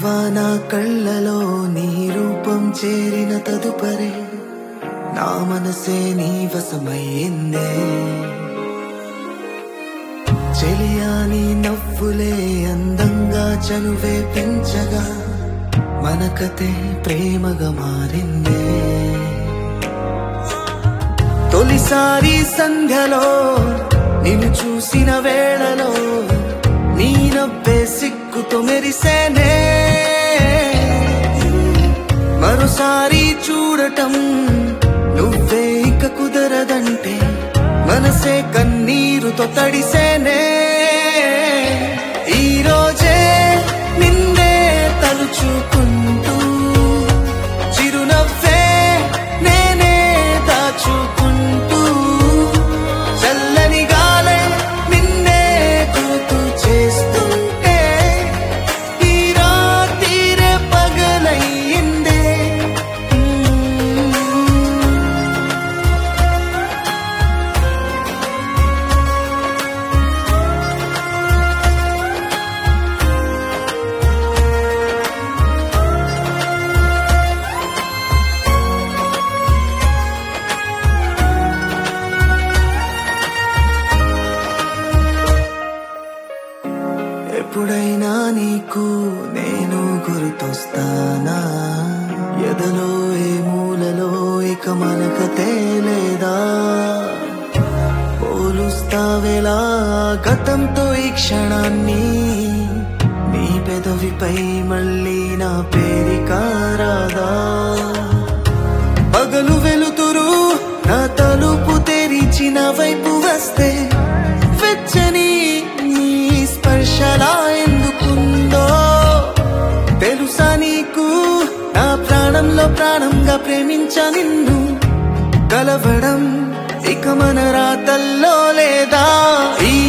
చూసావా నా కళ్ళలో నీ రూపం చేరిన తదుపరి నా మనసే నీ వశమయ్యిందే చెలియా నీ నవ్వులే అందంగా చనువే పెంచగా మనకతే ప్రేమగా మారిందే తొలిసారి సంధ్యలో నిన్ను చూసిన వేళలో నీ నవ్వే సిగ్గుతో మెరిసేనే మరోసారి చూడటం నువ్వే ఇక కుదరదంటే మనసే కన్నీరుతో తడిసేనే ఈ రోజే నిన్నే తలుచుకుంటూ చిరునవ్వే నేనే దాచుకుంటూ చల్లని గాలే నిన్నే గుర్తు చేస్తుంటే ఈ రాత్రిరే పగలయ్యిందే ఎప్పుడైనా నీకు నేను గుర్తొస్తానా ఎదలో ఏ మూలలో ఇక మనకతే లేదా పోలుస్తావేలా గతంతో ఈ క్షణాన్ని నీ పెదవిపై మళ్ళీ నా పేరిక రాదా పగలు వెలుతురు నా తలుపు తెరిచిన వైపు వస్తే వెచ్చని నీ స్పర్శలా ఎందుకుందో తెలుసా నీకు నా ప్రాణంలో ప్రాణంగా ప్రేమించ నిన్ను కలవడం ఇక మన రాతల్లో లేదా ఈ